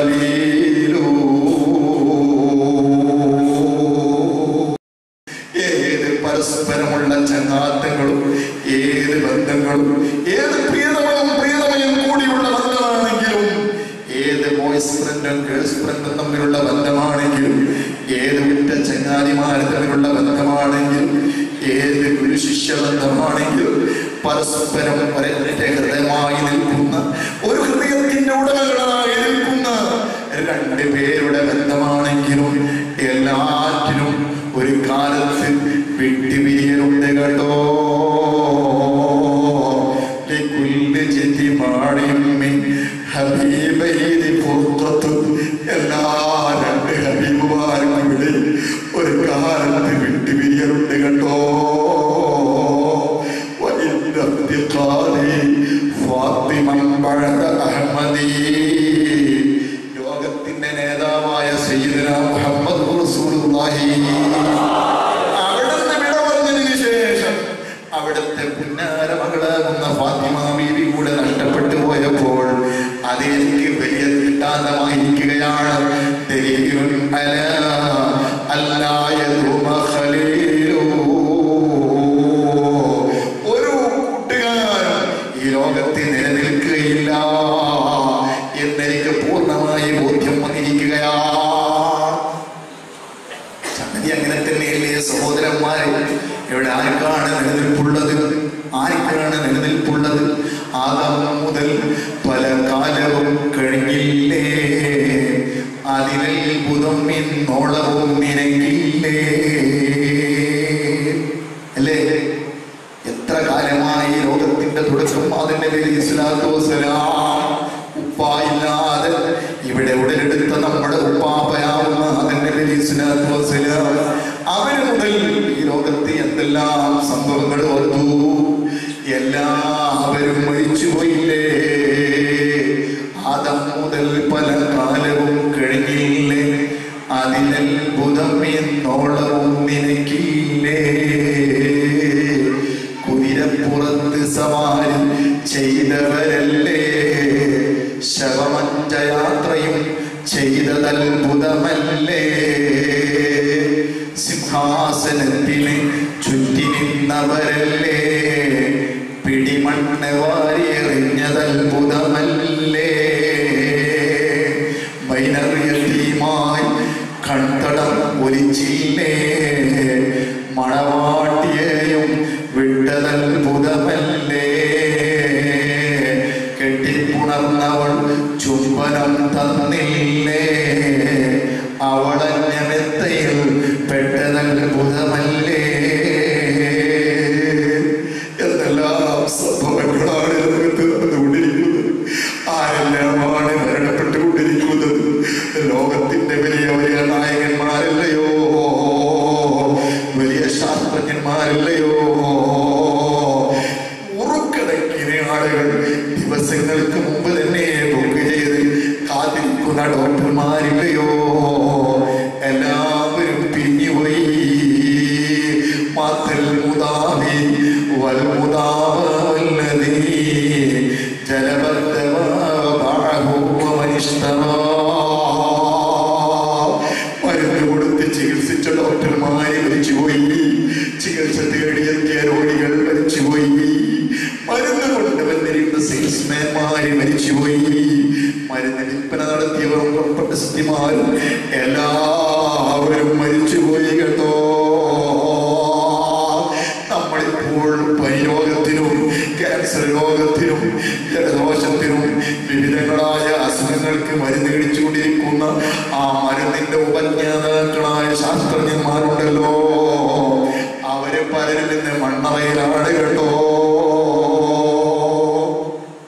خليل ഏത് പരസ്പരമുള്ള ചങ്ങാത്തങ്ങളും ഏത് ബന്ധങ്ങളും ഏത് പ്രിയതമയും പ്രിയതമയും കൂടിയുള്ള ബന്ധമാണെങ്കിലും ഏത് ബോയ്സ് ഫ്രണ്ടും ഗേൾസ് ഫ്രണ്ടും തമ്മിലുള്ള ബന്ധമാണെങ്കിലും ഏത് ഉറ്റ ചങ്ങാതിമാർ തമ്മിലുള്ള ബന്ധമാണെങ്കിലും ഏത് ഗുരു ശിഷ്യ ബന്ധമാണെങ്കിലും പരസ്പരം ഒരൊറ്റ ഹൃദയമായി നിൽക്കുന്ന ഒരു ഹൃദയത്തിന്റെ ഉടമകളായി നിൽക്കുന്ന രണ്ട് പേരുടെ ബന്ധമാണെങ്കിലും എല്ലാറ്റിനും ഒരു കാലത്ത് വിട്ടുപിരിയലുണ്ട് കേട്ടോ لكل اجتماع من حبيبين فرقة എല്ലാ രണ്ട് ഹബീബുമാരും ഇവിടെ ഒരു കാലത്ത് വിട്ടുപിരിയലുണ്ട് കേട്ടോ وإن افتقاري فاطمة بعد أحمدي ലോകത്തിന്റെ നേതാവായ സയ്യിദന മുഹമ്മദ് റസൂലുള്ളാഹി അവിടുന്ന് വിട പറഞ്ഞതിന് ശേഷം അവിടുത്തെ പുന്നാര മകളാകുന്ന ഫാത്തിമ ബീവി കൂടെ നഷ്ടപ്പെട്ടു പോയപ്പോൾ അത് എനിക്ക് വലിയ ദൃഷ്ടാന്തമായിരിക്കുകയാണ് ദലീലുൻ അലാ അല്ലാ യദുമ ഖലീലു. ഒരു കൂട്ടുകാരൻ ഈ ലോകത്തിൽ നിലനിൽക്കുകയില്ല എന്നെനിക്ക് പൂർണ്ണമായി ബോധ്യം വന്നിരിക്കുകയാണ് സംഗതി അങ്ങനെ തന്നെയല്ലേ സഹോദരന്മാരെ ഇവിടെ ആർക്കാണ് നിലനിൽപ്പുള്ളത് ആർക്കാണ് നിലനിൽപ്പുള്ളത് ആദം മുതൽ പല കാലവും കഴിഞ്ഞില്ലേ അതിലത്ഭുതം ഇന്നോളവും നിനക്കില്ലേ അല്ലേ എത്ര കാലമായി ലോകത്തിന്റെ തുടക്കം അതിന്റെ പേര് ഇസ്ലാത്തു വസ്സലാം ഉപ്പായില്ലാതെ ഇവിടെ ഉടലെടുത്ത നമ്മുടെ ഉപ്പാപ്പയാവുന്ന അതിന്റെ പേര് ഇസ്ലാത്തു വസ്സലാം അവര് മുതൽ ഈ ലോകത്ത് എന്തെല്ലാം സംഭവങ്ങൾ വന്നു എല്ലാവരും മരിച്ചുപോയില്ലേ ആദം മുതൽ പല കാലവും കഴിഞ്ഞില്ലേ അതിലത്ഭുതം എന്നോളവും നിനക്കില്ലേ കുതിരപ്പുറത്ത് സവാരി ചെയ്തവരല്ലേ ശവമഞ്ച യാത്രയും ചെയ്തതത്ഭുതമല്ലേ സിംഹാസനത്തിന് ചുറ്റി നിന്നവരല്ലേ പിടിമണ്ണ് വാരിയെറിഞ്ഞതത്ഭുതമല്ലേ വൈനറിയത്തിയുമായി കൺതടം ഒലിച്ചില്ലേ മണവാട്ടിയെയും വിട്ടതത്ഭുതമല്ലേ കെട്ടിപ്പുണർന്നവൾ ചുംബനം തന്നില്ലേ അവളന്യമെത്തയിൽ പെട്ടതത്ഭുതമല്ലേ എന്തെല്ലാം സംഭവങ്ങളാണ് ലോകത്ത് നടന്നുകൊണ്ടിരിക്കുന്നത് ആരെല്ലാമാണ് മരണപ്പെട്ടുകൊണ്ടിരിക്കുന്നത് ലോകത്തിന്റെ വലിയ വലിയ നായകന്മാരല്ലയോ വലിയ ശാസ്ത്രജ്ഞന്മാരല്ലയോ ഉറുക്കണക്കിന് ആളുകൾ ദിവസങ്ങൾക്ക് മുമ്പ് തന്നെ ബുക്ക് ചെയ്ത് കാത്തിരിക്കുന്ന ഡോക്ടർമാരില്ലയോ എല്ലാവരും പിരിഞ്ഞുപോയി മാത്തൽ മുതാവി വൽ മുതാവല്ലതീ മരുന്ന് കൊടുത്ത് ചികിത്സിച്ച ഡോക്ടർമാര് മരിച്ചുപോയി ചികിത്സ തേടിയെത്തിയ രോഗികൾ മരിച്ചുപോയി മരുന്ന് കൊണ്ടുവന്നിരുന്ന സെയിൽസ്മാൻമാര് മരിച്ചുപോയി മരുന്ന് വിൽപ്പന നടത്തിയവരും പ്രൊഫസത്തിമാരും എല്ലാവരും മരിച്ചുപോയി കേട്ടോ നമ്മളിപ്പോൾ പനിരോഗത്തിനും ക്യാൻസർ രോഗത്തിനും ജലദോഷത്തിനും വിവിധങ്ങളായ അസുഖങ്ങൾക്ക് മരുന്ന് കഴിച്ചുകൊണ്ടിരിക്കുന്ന ആ മരുന്നിന്റെ ഉപജ്ഞാതാക്കളായ ശാസ്ത്രജ്ഞന്മാരുണ്ടല്ലോ അവര് പലരിൽ നിന്ന് മണ്ണറയിലാണ് കേട്ടോ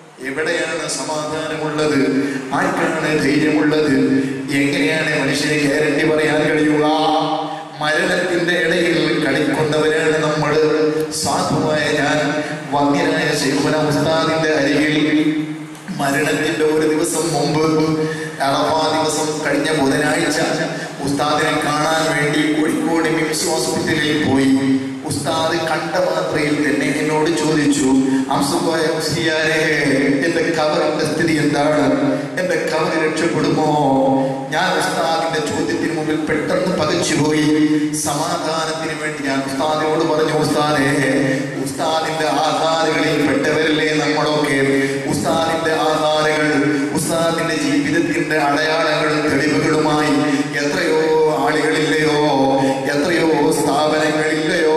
സമാധാനമുള്ളത് ആർക്കാണ് ധൈര്യമുള്ളത് എങ്ങനെയാണ് മനുഷ്യന് ഗ്യാരണ്ടി പറയാൻ കഴിയുക മരണത്തിന്റെ ഇടയിൽ കളിക്കുന്നവരാണ് നമ്മൾ സാധുവായ ഞാൻ വന്യനായ ശൈഖുന ഉസ്താദിന്റെ അരികിൽ മരണത്തിന്റെ ഒരു ദിവസം മുമ്പ് അറഫാ ദിവസം കഴിഞ്ഞ ബുധനാഴ്ച ഉസ്താദിനെ കാണാൻ വേണ്ടി കോഴിക്കോട് മിംസ് ഹോസ്പിറ്റലിൽ പോയി ഉസ്താദ് കണ്ട മാത്രയിൽ തന്നെ എന്നോട് ചോദിച്ചു അംസുഖായ മുസ്ലിയാരെ എന്റെ കവറിന്റെ സ്ഥിതി എന്താണ് എന്റെ കവർ രക്ഷപ്പെടുമോ ഞാൻ ഉസ്താദിന്റെ ചോദ്യത്തിന് മുമ്പിൽ പെട്ടെന്ന് പകച്ചുപോയി സമാധാനത്തിന് വേണ്ടി ഞാൻ ഉസ്താദിനോട് പറഞ്ഞു ഉസ്താദേ ഉസ്താദിന്റെ ആധാരകളിൽ പെട്ടവരല്ലേ നമ്മളൊക്കെ ഉസ്താദിന്റെ ആധാരങ്ങൾ ഉസ്താദിന്റെ ജീവിതത്തിന്റെ അടയാളങ്ങളും തെളിവുകളുമായി എത്രയോ ആളുകളില്ലയോ എത്രയോ സ്ഥാപനങ്ങളില്ലയോ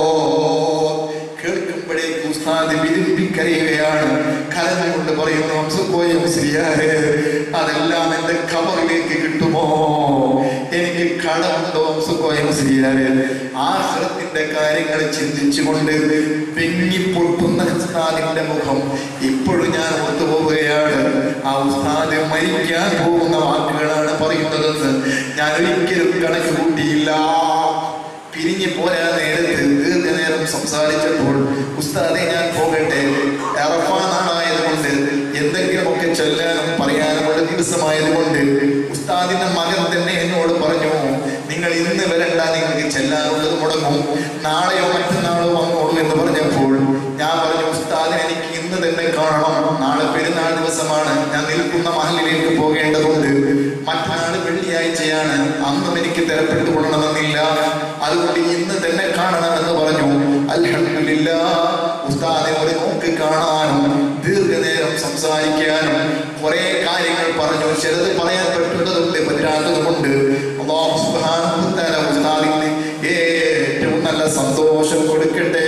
കേൾക്കുമ്പോഴേക്ക് ഉസ്താദ് വിരുമ്പിക്കരയുകയാണ് കരഞ്ഞുകൊണ്ട് പറയുന്നു അംസുപോയും ശരിയായ അതെല്ലാം എന്റെ കവറിലേക്ക് കിട്ടുമോ എനിക്ക് കടമുണ്ടോ അംസുപോയും ശരിയായ ആഹ്ലത്തിന്റെ കാര്യങ്ങൾ ചിന്തിച്ചുകൊണ്ട് പെങ്ങിപ്പൊട്ടുന്ന ഉസ്താദിന്റെ മുഖം ഇപ്പോഴും ഞാൻ ഓർത്തുപോവുകയാണ് ആ ഉസ്താദ് മരിക്കാൻ പോകുന്ന വാക്കുകളാണ് പറയുന്നതെന്ന് ഞാൻ ഒരിക്കലും കണക്ക് കൂട്ടിയില്ല പിരിഞ്ഞു പോരാ നേരത്ത് ദീർഘനേരം സംസാരിച്ചപ്പോൾ ഉസ്താദെ ഞാൻ പോകട്ടെ അറഫാ നാളായതുകൊണ്ട് എന്തെങ്കിലുമൊക്കെ ചൊല്ലാനും പറയാനുമുള്ള ദിവസമായതുകൊണ്ട് ഉസ്താദിന്റെ മകൻ തന്നെ എന്നോട് പറഞ്ഞു നിങ്ങൾ ഇന്ന് വരണ്ട നിങ്ങൾക്ക് ചെല്ലാനുള്ളത് മുടങ്ങും നാളെയോ മറ്റന്നാളോ വന്നോളൂ എന്ന് പറഞ്ഞപ്പോൾ ഞാൻ പറഞ്ഞു ഉസ്താദിന് എനിക്ക് ഇന്ന് തന്നെ കാണണം നാളെ പെരുന്നാൾ ദിവസമാണ് ഞാൻ നിൽക്കുന്ന മഹലിലേക്ക് പോകേണ്ടതുണ്ട് മറ്റന്നാൾ വെള്ളിയാഴ്ചയാണ് അന്നും എനിക്ക് തിരപ്പെട്ടു കൊള്ളണമെന്നില്ല അതുകൊണ്ട് ഇന്ന് തന്നെ കാണണമെന്ന് പറഞ്ഞു അൽഹംദുലില്ല ഉസ്താദിനെ ഒരു നോക്ക് കാണാനും ദീർഘനേരം സംസാരിക്കാനും കുറെ കാര്യങ്ങൾ പറഞ്ഞു ചിലത് പറയാൻ പറ്റുന്നതുണ്ട് പറ്റാത്തതുമുണ്ട് അല്ലാഹു സുബ്ഹാനഹു വ തആല ഉസ്താദിന് ഏറ്റവും നല്ല സന്തോഷം കൊടുക്കട്ടെ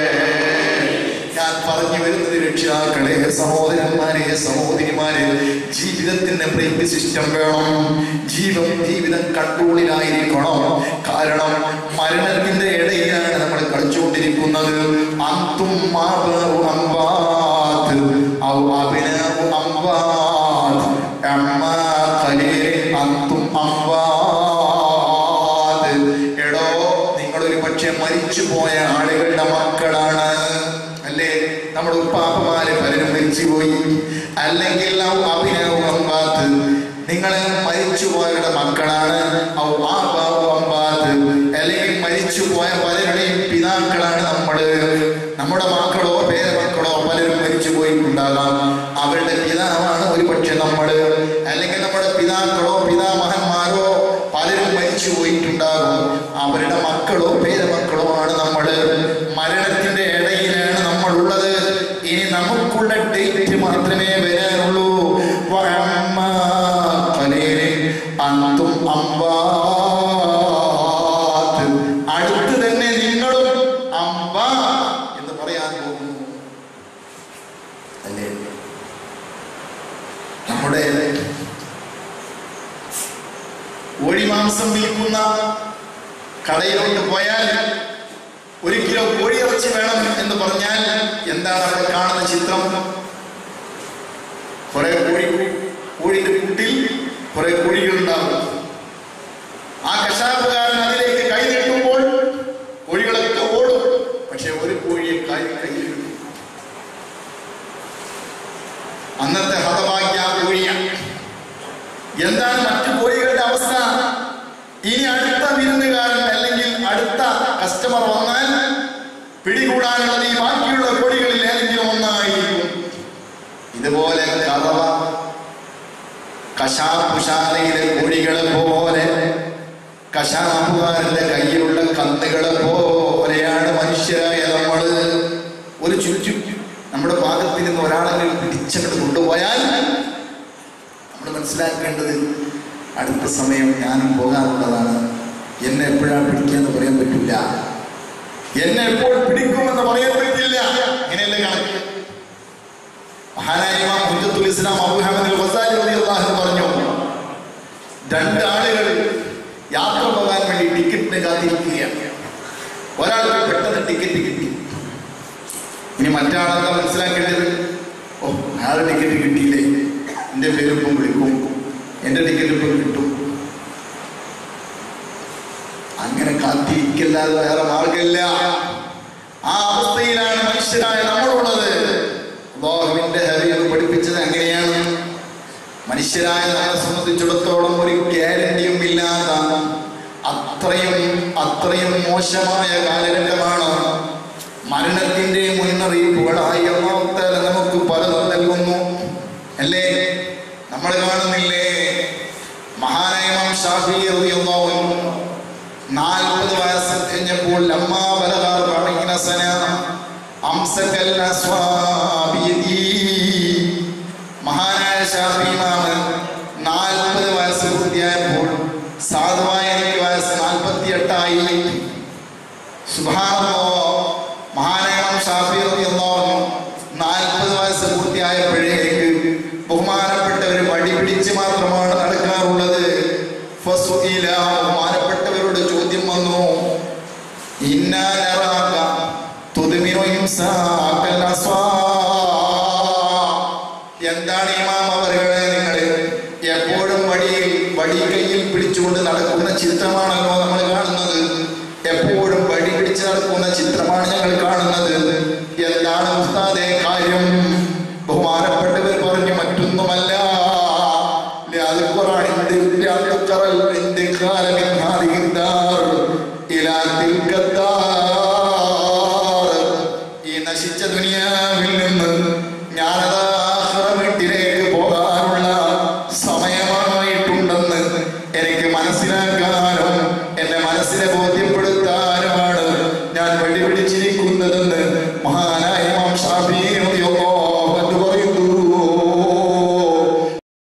ഞാൻ പറഞ്ഞു വരുന്നത് രക്ഷിതാക്കളെ സഹോദരന്മാരെ സഹോദരിമാരെ ജീവിതത്തിന് ബ്രേക്ക് സിസ്റ്റം വേണം ജീവൻ ജീവിതം കൺട്രോളിലായിരിക്കണം കാരണം മരണത്തിന്റെ ഇടയിലാണ് നമ്മൾ കളിച്ചുകൊണ്ടിരിക്കുന്നത് അന്തും മാബഉ അംവാത് ഔ അബ്നാഉ അംവാത് അമ്മാ ഖലീൽ അന്തും അംവാത് എടോ നിങ്ങൾ ഒരു പക്ഷെ മരിച്ചു പോയ ആളുകളുടെ മക്കളാണ് അല്ലേ നമ്മുടെ ഉപ്പാപ്പമാര് പലരും മരിച്ചുപോയി അല്ലെങ്കിൽ ഔ അഭിനവ് അമ്പാത്ത് നിങ്ങള് മരിച്ചുപോയവരുടെ മക്കളാണ് ഔ ആബാവു അമ്പാത്ത് അല്ലെങ്കിൽ മരിച്ചുപോയ പലരുടെയും പിതാക്കളാണ് നമ്മള് നമ്മുടെ മക്കളോ പേരമക്കളോ പലരും മരിച്ചു പോയിട്ടുണ്ടാകാം അവരുടെ പിതാവാണ് ഒരു പക്ഷെ നമ്മള് അല്ലെങ്കിൽ നമ്മുടെ പിതാക്കളോ പിതാമഹന്മാരോ പലരും മരിച്ചു പോയിട്ടുണ്ടാകും അവരുടെ മക്കളോ പേരമക്കളോ ആണ് നമ്മള് മരണത്തിന്റെ ഇടയിലാണ് നമ്മൾ ഉള്ളത് ഇനി നമുക്കുള്ള ഡേറ്റ് മാത്രമേ വരാനുള്ളൂ വഅമ്മാ ഖലീലിൻ അന്തും അംവാത്. അടുത്ത് തന്നെ നിങ്ങളും അംബ എന്ന് പറയാൻ പോകുന്നു അല്ലേ നമ്മുടെ കോഴിമാംസം വിൽക്കുന്ന കടയിലോട്ട് പോയാൽ ഒരു കിലോ കോഴിയിറച്ചി വേണം എന്ന് പറഞ്ഞാൽ എന്താണ് അവിടെ കാണുന്ന ചിത്രം കുറെ കോഴി കോഴിയുടെ കൂട്ടിൽ കുറെ കോഴികളുണ്ടാവും ആ കശാപ്പുകാരൻ അതിലേക്ക് കൈ നീട്ടുമ്പോൾ കോഴികളൊക്കെ ഓടും പക്ഷെ ഒരു കോഴിയെ കൈ കയ്യിൽ കിട്ടും അന്നത്തെ ഹതഭാഗ്യ ആ കോഴിയാണ് എന്താണ് മറ്റു കോഴികളുടെ അവസ്ഥ ഇനി അടുത്ത വിരുന്നുകാരൻ അല്ലെങ്കിൽ അടുത്ത കസ്റ്റമർ വന്നാൽ പിടികൂടാനുള്ളത് ഈ ബാക്കിയുള്ള കോഴികളിൽ ഏതെങ്കിലും ഒന്നായിരിക്കും ഇതുപോലെ കറവ കശാപ്പുശാലയിലെ കോഴികളെ പോലെ കശാപ്പുകാരന്റെ കയ്യിലുള്ള കന്നുകളെ പോലെയാണ് മനുഷ്യരായ നമ്മള് ഒരു ചുറ്റും നമ്മുടെ ഭാഗത്തിൽ നിന്ന് ഒരാളെ പിടിച്ചങ്ങോട്ട് കൊണ്ടുപോയാൽ നമ്മൾ മനസ്സിലാക്കേണ്ടത് അടുത്ത സമയം ഞാനും പോകാനുള്ളതാണ് എന്നെ എപ്പോഴാണ് പിടിക്കാന്ന് പറയാൻ പറ്റില്ല എന്നെ എപ്പോൾ പിടിക്കുമെന്ന് പറയാൻ പറ്റില്ല ഇങ്ങനെയല്ലേ കണക്ക് മഹാനായ ഇമാം ഹുജ്ജത്തുൽ ഇസ്ലാം അബൂ ഹമദ് അൽ ഗസാലി റളിയല്ലാഹു അൻഹു പറഞ്ഞു രണ്ട് ആളുകൾ യാത്ര പോകാൻ വേണ്ടി ടിക്കറ്റിന് കാത്തിരിക്കുകയാണ് ഒരാൾക്ക് പെട്ടെന്ന് ടിക്കറ്റ് കിട്ടി ഇനി മറ്റാളെന്താ മനസ്സിലാക്കേണ്ടത് ഓ അയാൾ ടിക്കറ്റ് കിട്ടിയില്ലേ പേരിപ്പം വിളിക്കും എൻ്റെ ടിക്കറ്റ് ഇപ്പം കിട്ടും അങ്ങനെ കാത്തിരിക്കല്ലാതെ വേറെ മാർഗമില്ല ആ അവസ്ഥയിലാണ് മനുഷ്യരായ നമ്മളുള്ളത് അള്ളാഹുവിന്റെ ഹരിയത് പഠിപ്പിച്ചത് എങ്ങനെയാണ് മനുഷ്യരായ നമ്മളെ സംബന്ധിച്ചിടത്തോളം ഒരു ഗ്യാരണ്ടിയും ഇല്ലാത്ത അത്രയും അത്രയും മോശമായ കാലഘട്ടമാണ് മരണത്തിന്റെ മുന്നറിയിപ്പുകളായി അള്ളാഹുത്താല നമുക്ക് പലതും നൽകുന്നു അല്ലേ നമ്മൾ കാണുന്നില്ലേ മഹാനായ ഇമാം ഷാഫി റളിയല്ലാഹു അൻഹു നാൽപ്പത് വയസ്സ് കഴിഞ്ഞപ്പോൾ ലമ്മ ബലഗാർ ബഅീന സന അംസകൽ അസ്വാബിയദി മഹാനായ ഷാഫി ഇമാമ് നാൽപ്പത് വയസ്സ് പൂർത്തിയായപ്പോൾ സാധുവായ എനിക്ക് വയസ്സ് നാൽപ്പത്തി എട്ടായി മഹാനായ ഇമാം ഷാഫി റളിയല്ലാഹു അൻഹു നാൽപ്പത് വയസ്സ് പൂർത്തിയായപ്പോഴേക്ക് ബഹുമാനപ്പെട്ടവർ വടി പിടിച്ച് മാത്രമാണ് നടക്കാറുള്ളത് ഫസുഇല ബഹുമാനപ്പെട്ടവരോട് ചോദ്യം വന്നു ഇന്നാ നറാക തുദ്മിനു ഇംസാകൽ അസ്വാ എന്താണ് ഇമാം അവരുകളെ നിങ്ങൾ എപ്പോഴും വടിയിൽ വടി കയ്യിൽ പിടിച്ചുകൊണ്ട് നടക്കുന്ന ചിത്രമാണല്ലോ നമ്മൾ കാണുന്നത് എപ്പോഴും വടി പിടിച്ച് നടക്കുന്ന ചിത്രമാണ് ഞങ്ങൾ കാണുന്നത് എന്താണ് ഉസ്താദേ കാര്യം ബഹുമാനപ്പെട്ടവർ പറഞ്ഞു മറ്റൊന്നുമല്ല لأذكر عند لأذكر الانتقال من هذه الدار إلى تلك الدار ഈ നശിച്ച ദുനിയാവിൽ നിന്ന് ഞാനത് ആഖിറ വീട്ടിലേക്ക് പോകാനുള്ള സമയമായിട്ടുണ്ടെന്ന് എനിക്ക് മനസ്സിലാക്കാൻ